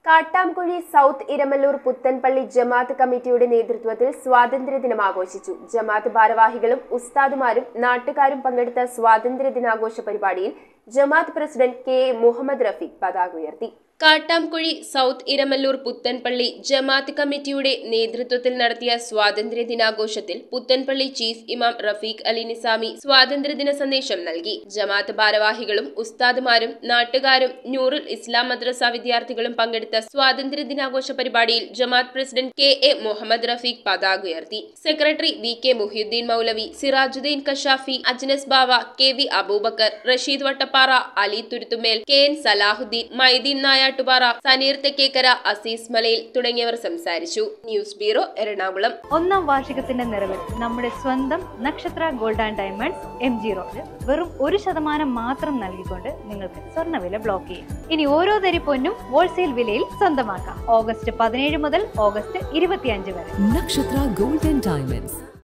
കാട്ടാംകുഴി south Iramallur Puthanpally ജമാഅത്ത് കമ്മിറ്റിയുടെ നേതൃത്വത്തിൽ സ്വാതന്ത്ര്യദിനം ആഘോഷിച്ചു ജമാഅത്ത് ഭാരവാഹികളും ഉസ്താദുമാരും നാട്ടുകാരും പങ്കെടുത്ത സ്വാതന്ത്ര്യദിനാഘോഷ പരിപാടിയിൽ ജമാഅത്ത് president K A Muhammad Rafeeq പതാക ഉയർത്തി കാട്ടാംകുഴി സൗത്ത് ഇരമല്ലൂർ പുത്തൻപള്ളി ജമാഅത്ത് കമ്മിറ്റിയുടെ നേതൃത്വത്തിൽ നടത്തിയ സ്വാതന്ത്ര്യ ദിനാഘോഷത്തിൽ പുത്തൻപള്ളി ചീഫ് ഇമാം റഫീഖ് അലി നിസാമി സ്വാതന്ത്ര്യദിന സന്ദേശം നൽകി ജമാഅത്ത് ഭാരവാഹികളും ഉസ്താദുമാരും നാട്ടുകാരും നൂറുൽ ഇസ്ലാം മദ്രസ വിദ്യാർത്ഥികളും പങ്കെടുത്ത സ്വാതന്ത്ര്യ ദിനാഘോഷ പരിപാടിയിൽ ജമാഅത്ത് president K A Muhammad Rafeeq പതാക ഉയർത്തി സെക്രട്ടറി വി കെ മുഹിയുദ്ദീൻ മൗലവി Sirajuddin Kashafi Ajnas Bava K V Aboobacker Rasheed Vattappara Ali Thuruthumel K N Salahuddin Maideen Nayattupara Saneer Thekkekkara Azeez Malayil തുടങ്ങിയവർ സംസാരിച്ചു ന്യൂസ് ബ്യൂറോ എറണാകുളം ഒന്നാം വാർഷികത്തിന്റെ നിറവിൽ നമ്മുടെ സ്വന്തം Nakshatra gold and diamonds M G road വെറും ഒരു ശതമാനം മാത്രം നൽകിക്കൊണ്ട് നിങ്ങൾക്ക് സ്വർണ്ണവില ബ്ലോക്ക് ചെയ്യാം ഇനി ഓരോ തരി പൊന്നും ഹോൾസെയിൽ വിലയിൽ സ്വന്തമാക്കാം ഓഗസ്റ്റ് പതിനേഴ് മുതൽ ഓഗസ്റ്റ് ഇരുപത്തിയഞ്ച് വരെ Nakshatra Gold and Diamonds,